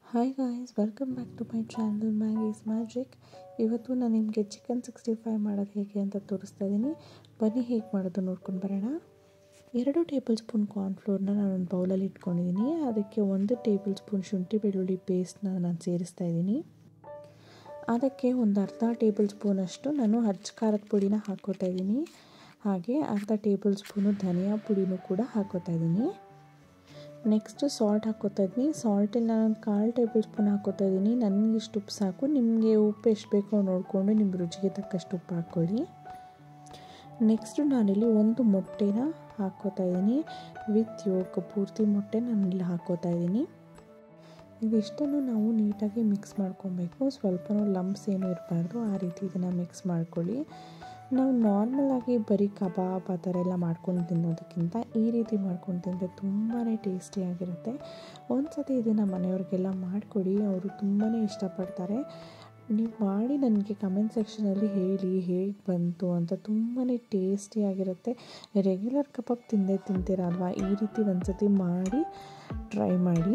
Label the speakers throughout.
Speaker 1: hi guys welcome back to my channel Maggie's magic ಇವತ್ತು ನಾನು ನಿಮಗೆ ಚಿಕನ್ ಸಿಕ್ಸ್ಟಿ ಫೈವ್ ಮಾಡೋದು ಹೇಗೆ ಅಂತ ತೋರಿಸ್ತಾ ಇದ್ದೀನಿ ಬನ್ನಿ ಹೇಗೆ ಮಾಡೋದು ನೋಡ್ಕೊಂಡು ಬರೋಣ ಎರಡು ಟೇಬಲ್ ಸ್ಪೂನ್ ಕಾರ್ನ್ಫ್ಲೋರ್ನ ನಾನು ಒಂದು ಬೌಲಲ್ಲಿ ಇಟ್ಕೊಂಡಿದ್ದೀನಿ ಅದಕ್ಕೆ ಒಂದು ಟೇಬಲ್ ಸ್ಪೂನ್ ಶುಂಠಿ ಬೆಳ್ಳುಳ್ಳಿ ಪೇಸ್ಟ್ನ ನಾನು ಸೇರಿಸ್ತಾ ಇದ್ದೀನಿ ಅದಕ್ಕೆ ಒಂದು ಅರ್ಧ ಟೇಬಲ್ ಸ್ಪೂನಷ್ಟು ನಾನು ಹಚ್ಚ ಖಾರದ ಪುಡಿನ ಹಾಕ್ಕೋತಾ ಇದ್ದೀನಿ ಹಾಗೆ ಅರ್ಧ ಟೇಬಲ್ ಸ್ಪೂನು ಧನಿಯಾ ಪುಡಿನೂ ಕೂಡ ಹಾಕ್ಕೋತಾ ಇದ್ದೀನಿ ನೆಕ್ಸ್ಟು ಸಾಲ್ಟ್ ಹಾಕ್ಕೋತಾ ಇದ್ದೀನಿ ಸಾಲ್ಟಲ್ಲಿ ನಾನು ಕಾಲು ಟೇಬಲ್ ಸ್ಪೂನ್ ಹಾಕ್ಕೋತಾ ಇದ್ದೀನಿ ನನಗೆ ಇಷ್ಟು ಉಪ್ಪು ಸಾಕು ನಿಮಗೆ ಉಪ್ಪು ಎಷ್ಟು ಬೇಕೋ ನೋಡಿಕೊಂಡು ನಿಮ್ಮ ರುಚಿಗೆ ತಕ್ಕಷ್ಟು ಉಪ್ಪು ಹಾಕ್ಕೊಳ್ಳಿ ನೆಕ್ಸ್ಟು ನಾನಿಲ್ಲಿ ಒಂದು ಮೊಟ್ಟೆನ ಹಾಕ್ಕೋತಾ ಇದ್ದೀನಿ ವಿತ್ ಯೋಗ ಪೂರ್ತಿ ಮೊಟ್ಟೆ ನಾನಿಲ್ಲಿ ಹಾಕ್ಕೋತಾ ಇದ್ದೀನಿ ಇದಿಷ್ಟನ್ನು ನಾವು ನೀಟಾಗಿ ಮಿಕ್ಸ್ ಮಾಡ್ಕೊಬೇಕು ಸ್ವಲ್ಪನೂ ಲಂಪ್ಸ್ ಏನೂ ಇರಬಾರ್ದು ಆ ರೀತಿ ಇದನ್ನು ಮಿಕ್ಸ್ ಮಾಡ್ಕೊಳ್ಳಿ ನಾವು ನಾರ್ಮಲಾಗಿ ಬರೀ ಕಬಾಬ್ ಆ ಥರ ಎಲ್ಲ ಮಾಡ್ಕೊಂಡು ತಿನ್ನೋದಕ್ಕಿಂತ ಈ ರೀತಿ ಮಾಡ್ಕೊಂಡು ತಿಂದರೆ ತುಂಬಾ ಟೇಸ್ಟಿಯಾಗಿರುತ್ತೆ ಒಂದು ಸತಿ ಇದನ್ನು ಮನೆಯವ್ರಿಗೆಲ್ಲ ಮಾಡಿಕೊಡಿ ಅವರು ತುಂಬಾ ಇಷ್ಟಪಡ್ತಾರೆ ನೀವು ಮಾಡಿ ನನಗೆ ಕಮೆಂಟ್ ಸೆಕ್ಷನಲ್ಲಿ ಹೇಳಿ ಹೇಗೆ ಬಂತು ಅಂತ ತುಂಬಾ ಟೇಸ್ಟಿಯಾಗಿರುತ್ತೆ ರೆಗ್ಯುಲರ್ ಕಬಾಬ್ ತಿಂದೇ ತಿಂತೀರಲ್ವಾ ಈ ರೀತಿ ಒಂದು ಸತಿ ಮಾಡಿ ಟ್ರೈ ಮಾಡಿ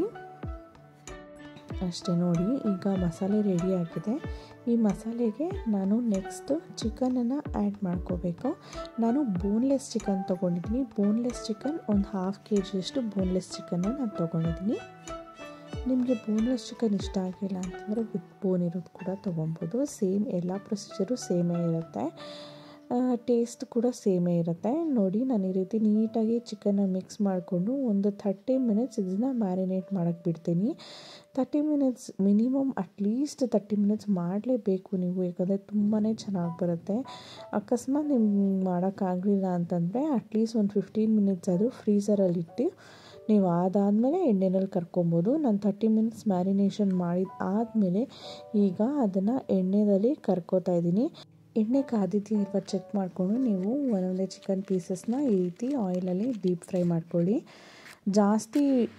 Speaker 1: ಅಷ್ಟೇ ನೋಡಿ ಈಗ ಮಸಾಲೆ ರೆಡಿ ಆಗಿದೆ ಈ ಮಸಾಲೆಗೆ ನಾನು ನೆಕ್ಸ್ಟು ಚಿಕನನ್ನು ಆ್ಯಡ್ ಮಾಡ್ಕೋಬೇಕು ನಾನು ಬೋನ್ಲೆಸ್ ಚಿಕನ್ ತೊಗೊಂಡಿದ್ದೀನಿ ಬೋನ್ಲೆಸ್ ಚಿಕನ್ ಒಂದು ಹಾಫ್ ಕೆ ಜಿಯಷ್ಟು ಬೋನ್ಲೆಸ್ ಚಿಕನ್ನ ನಾನು ತೊಗೊಂಡಿದ್ದೀನಿ ನಿಮಗೆ ಬೋನ್ಲೆಸ್ ಚಿಕನ್ ಇಷ್ಟ ಆಗಿಲ್ಲ ಅಂತಂದರೆ ವಿತ್ ಬೋನ್ ಇರೋದು ಕೂಡ ತೊಗೊಬೋದು ಸೇಮ್ ಎಲ್ಲ ಪ್ರೊಸೀಜರು ಸೇಮೇ ಇರುತ್ತೆ ಟೇಸ್ಟ್ ಕೂಡ ಸೇಮೇ ಇರುತ್ತೆ ನೋಡಿ ನಾನು ಈ ರೀತಿ ನೀಟಾಗಿ ಚಿಕನ್ನ ಮಿಕ್ಸ್ ಮಾಡಿಕೊಂಡು ಒಂದು ಥರ್ಟಿ ಮಿನಿಟ್ಸ್ ಇದನ್ನು ಮ್ಯಾರಿನೇಟ್ ಮಾಡೋಕ್ಕೆ ಬಿಡ್ತೀನಿ thirty minutes minimum at least thirty minutes ಮಾಡಲೇಬೇಕು ನೀವು ಯಾಕಂದರೆ ತುಂಬಾ ಚೆನ್ನಾಗಿ ಬರುತ್ತೆ ಅಕಸ್ಮಾತ್ ನಿಮ್ಗೆ ಮಾಡೋಕ್ಕಾಗಲಿಲ್ಲ ಅಂತಂದರೆ ಅಟ್ಲೀಸ್ಟ್ ಒಂದು ಫಿಫ್ಟೀನ್ ಮಿನಿಟ್ಸ್ ಆದರೂ ಫ್ರೀಝರಲ್ಲಿ ಇಟ್ಟು ನೀವು ಅದಾದಮೇಲೆ ಎಣ್ಣೆನಲ್ಲಿ ಕರ್ಕೊಬೋದು ನಾನು ತರ್ಟಿ ಮಿನಿಟ್ಸ್ ಮ್ಯಾರಿನೇಷನ್ ಮಾಡಿದ ಆದಮೇಲೆ ಈಗ ಅದನ್ನು ಎಣ್ಣೆಯಲ್ಲಿ ಕರ್ಕೋತಾ ಇದ್ದೀನಿ ಎಣ್ಣೆ ಕಾದಿದೆಯಾ ಇಲ್ವಾ ಚೆಕ್ ಮಾಡಿಕೊಂಡು ನೀವು ಒಂದೊಂದೇ ಚಿಕನ್ ಪೀಸಸ್ನ ಈ ರೀತಿ ಆಯಿಲಲ್ಲಿ ಡೀಪ್ ಫ್ರೈ ಮಾಡ್ಕೊಳ್ಳಿ ಜಾಸ್ತಿ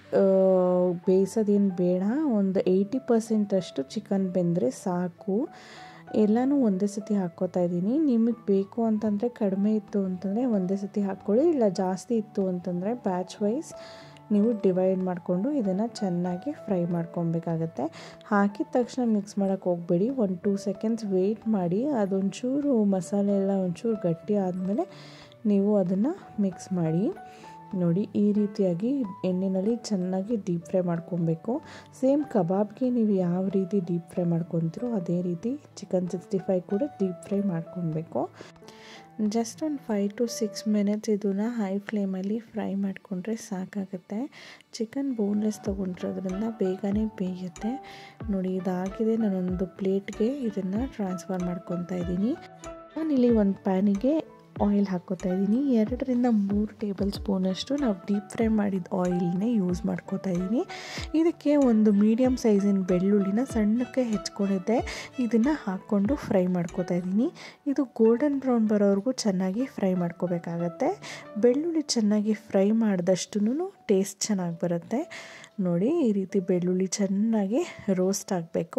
Speaker 1: ಬೇಯಿಸೋದೇನು ಬೇಡ ಒಂದು ಏಯ್ಟಿ ಪರ್ಸೆಂಟಷ್ಟು ಚಿಕನ್ ಬೆಂದರೆ ಸಾಕು ಎಲ್ಲನೂ ಒಂದೇ ಸತಿ ಹಾಕ್ಕೋತಾ ಇದ್ದೀನಿ ನಿಮಗೆ ಬೇಕು ಅಂತಂದರೆ ಕಡಿಮೆ ಇತ್ತು ಅಂತಂದರೆ ಒಂದೇ ಸತಿ ಹಾಕ್ಕೊಳ್ಳಿ ಇಲ್ಲ ಜಾಸ್ತಿ ಇತ್ತು ಅಂತಂದರೆ ಬ್ಯಾಚ್ ವೈಸ್ ನೀವು ಡಿವೈಡ್ ಮಾಡಿಕೊಂಡು ಇದನ್ನು ಚೆನ್ನಾಗಿ ಫ್ರೈ ಮಾಡ್ಕೊಬೇಕಾಗತ್ತೆ ಹಾಕಿದ ತಕ್ಷಣ ಮಿಕ್ಸ್ ಮಾಡೋಕ್ಕೆ ಹೋಗಬೇಡಿ ಒಂದು ಟೂ ಸೆಕೆಂಡ್ಸ್ ವೆಯ್ಟ್ ಮಾಡಿ ಅದೊಂಚೂರು ಮಸಾಲೆ ಎಲ್ಲ ಒಂಚೂರು ಗಟ್ಟಿ ಆದಮೇಲೆ ನೀವು ಅದನ್ನು ಮಿಕ್ಸ್ ಮಾಡಿ ನೋಡಿ ಈ ರೀತಿಯಾಗಿ ಎಣ್ಣೆಯಲ್ಲಿ ಚೆನ್ನಾಗಿ ಡೀಪ್ ಫ್ರೈ ಮಾಡ್ಕೊಬೇಕು ಸೇಮ್ ಕಬಾಬ್ಗೆ ನೀವು ಯಾವ ರೀತಿ ಡೀಪ್ ಫ್ರೈ ಮಾಡ್ಕೊತೀರೋ ಅದೇ ರೀತಿ ಚಿಕನ್ ಸಿಕ್ಸ್ಟಿ ಫೈ ಕೂಡ ಡೀಪ್ ಫ್ರೈ ಮಾಡ್ಕೊಬೇಕು ಜಸ್ಟ್ ಒಂದು ಫೈವ್ ಟು ಸಿಕ್ಸ್ ಮಿನಿಟ್ಸ್ ಇದನ್ನು ಹೈ ಫ್ಲೇಮಲ್ಲಿ ಫ್ರೈ ಮಾಡಿಕೊಂಡ್ರೆ ಸಾಕಾಗುತ್ತೆ ಚಿಕನ್ ಬೋನ್ಲೆಸ್ ತೊಗೊಂಡಿರೋದ್ರಿಂದ ಬೇಗನೆ ಬೇಯುತ್ತೆ ನೋಡಿ ಇದಾಗಿದೆ ನಾನೊಂದು ಪ್ಲೇಟ್ಗೆ ಇದನ್ನು ಟ್ರಾನ್ಸ್ಫರ್ ಮಾಡ್ಕೊತಾ ಇದ್ದೀನಿ ನಾನಿಲ್ಲಿ ಒಂದು ಪ್ಯಾನಿಗೆ ಆಯಿಲ್ ಹಾಕ್ಕೋತಾ ಇದ್ದೀನಿ ಎರಡರಿಂದ ಮೂರು ಟೇಬಲ್ ಸ್ಪೂನಷ್ಟು ನಾವು ಡೀಪ್ ಫ್ರೈ ಮಾಡಿದ ಆಯಿಲ್ನೇ ಯೂಸ್ ಮಾಡ್ಕೋತಾ ಇದ್ದೀನಿ ಇದಕ್ಕೆ ಒಂದು ಮೀಡಿಯಮ್ ಸೈಜಿನ ಬೆಳ್ಳುಳ್ಳಿನ ಸಣ್ಣಕ್ಕೆ ಹೆಚ್ಕೊಂಡಿದ್ದೆ ಇದನ್ನು ಹಾಕ್ಕೊಂಡು ಫ್ರೈ ಮಾಡ್ಕೋತಾ ಇದ್ದೀನಿ ಇದು ಗೋಲ್ಡನ್ ಬ್ರೌನ್ ಬರೋವರೆಗೂ ಚೆನ್ನಾಗಿ ಫ್ರೈ ಮಾಡ್ಕೋಬೇಕಾಗತ್ತೆ ಬೆಳ್ಳುಳ್ಳಿ ಚೆನ್ನಾಗಿ ಫ್ರೈ ಮಾಡಿದಷ್ಟು ಟೇಸ್ಟ್ ಚೆನ್ನಾಗಿ ಬರುತ್ತೆ ನೋಡಿ ಈ ರೀತಿ ಬೆಳ್ಳುಳ್ಳಿ ಚೆನ್ನಾಗಿ ರೋಸ್ಟ್ ಆಗಬೇಕು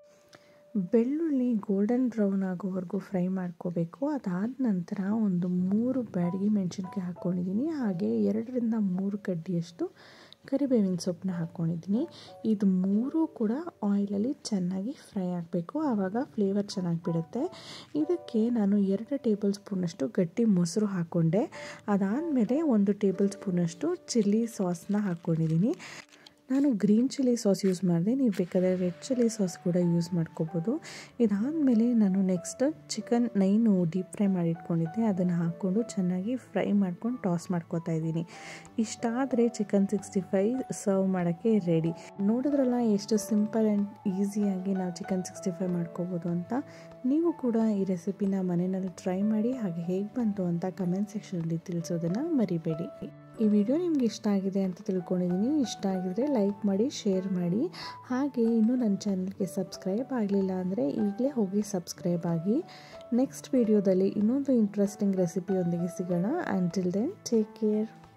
Speaker 1: ಬೆಳ್ಳುಳ್ಳಿ ಗೋಲ್ಡನ್ ಬ್ರೌನ್ ಆಗೋವರೆಗೂ ಫ್ರೈ ಮಾಡ್ಕೋಬೇಕು ಅದಾದ ನಂತರ ಒಂದು ಮೂರು ಬ್ಯಾಡಗಿ ಮೆಣಸಿನ್ಕಾಯಿ ಹಾಕ್ಕೊಂಡಿದ್ದೀನಿ ಹಾಗೆ ಎರಡರಿಂದ ಮೂರು ಕಡ್ಡಿಯಷ್ಟು ಕರಿಬೇವಿನ ಸೊಪ್ಪನ್ನ ಹಾಕ್ಕೊಂಡಿದ್ದೀನಿ ಇದು ಮೂರೂ ಕೂಡ ಆಯಿಲಲ್ಲಿ ಚೆನ್ನಾಗಿ ಫ್ರೈ ಆಗಬೇಕು ಆವಾಗ ಫ್ಲೇವರ್ ಚೆನ್ನಾಗಿ ಬಿಡುತ್ತೆ ಇದಕ್ಕೆ ನಾನು ಎರಡು ಟೇಬಲ್ ಸ್ಪೂನಷ್ಟು ಗಟ್ಟಿ ಮೊಸರು ಹಾಕ್ಕೊಂಡೆ ಅದಾದಮೇಲೆ ಒಂದು ಟೇಬಲ್ ಸ್ಪೂನಷ್ಟು ಚಿಲ್ಲಿ ಸಾಸ್ನ ಹಾಕ್ಕೊಂಡಿದ್ದೀನಿ ನಾನು ಗ್ರೀನ್ ಚಿಲ್ಲಿ ಸಾಸ್ ಯೂಸ್ ಮಾಡಿದೆ ನೀವು ಬೇಕಾದರೆ ರೆಡ್ ಚಿಲ್ಲಿ ಸಾಸ್ ಕೂಡ ಯೂಸ್ ಮಾಡ್ಕೋಬೋದು ಇದಾದಮೇಲೆ ನಾನು ನೆಕ್ಸ್ಟ್ ಚಿಕನ್ ನೈನು ಡೀಪ್ ಫ್ರೈ ಮಾಡಿ ಇಟ್ಕೊಂಡಿದ್ದೆ ಅದನ್ನು ಹಾಕ್ಕೊಂಡು ಚೆನ್ನಾಗಿ ಫ್ರೈ ಮಾಡ್ಕೊಂಡು ಟಾಸ್ ಮಾಡ್ಕೋತಾ ಇದ್ದೀನಿ ಇಷ್ಟಾದರೆ ಚಿಕನ್ ಸಿಕ್ಸ್ಟಿ ಫೈವ್ ಸರ್ವ್ ಮಾಡೋಕ್ಕೆ ರೆಡಿ ನೋಡಿದ್ರಲ್ಲ ಎಷ್ಟು ಸಿಂಪಲ್ ಆ್ಯಂಡ್ ಈಸಿಯಾಗಿ ನಾವು ಚಿಕನ್ ಸಿಕ್ಸ್ಟಿ ಫೈವ್ ಮಾಡ್ಕೋಬೋದು ಅಂತ ನೀವು ಕೂಡ ಈ ರೆಸಿಪಿನ ಮನೆಯಲ್ಲಿ ಟ್ರೈ ಮಾಡಿ ಹಾಗೆ ಹೇಗೆ ಬಂತು ಅಂತ ಕಮೆಂಟ್ ಸೆಕ್ಷನಲ್ಲಿ ತಿಳಿಸೋದನ್ನು ಮರಿಬೇಡಿ ಈ ವಿಡಿಯೋ ನಿಮ್ಗೆ ಇಷ್ಟ ಆಗಿದೆ ಅಂತ ತಿಳ್ಕೊಂಡಿದ್ದೀನಿ ಇಷ್ಟ ಆಗಿದ್ರೆ ಲೈಕ್ ಮಾಡಿ ಶೇರ್ ಮಾಡಿ ಹಾಗೆ ಇನ್ನೂ ನನ್ನ ಚಾನಲ್ಗೆ ಸಬ್ಸ್ಕ್ರೈಬ್ ಆಗಲಿಲ್ಲ ಅಂದರೆ ಈಗಲೇ ಹೋಗಿ ಸಬ್ಸ್ಕ್ರೈಬ್ ಆಗಿ ನೆಕ್ಸ್ಟ್ ವಿಡಿಯೋದಲ್ಲಿ ಇನ್ನೊಂದು ಇಂಟ್ರೆಸ್ಟಿಂಗ್ ರೆಸಿಪಿಯೊಂದಿಗೆ ಸಿಗೋಣ ಆ್ಯಂಟಿಲ್ ದೆನ್ ಟೇಕ್ ಕೇರ್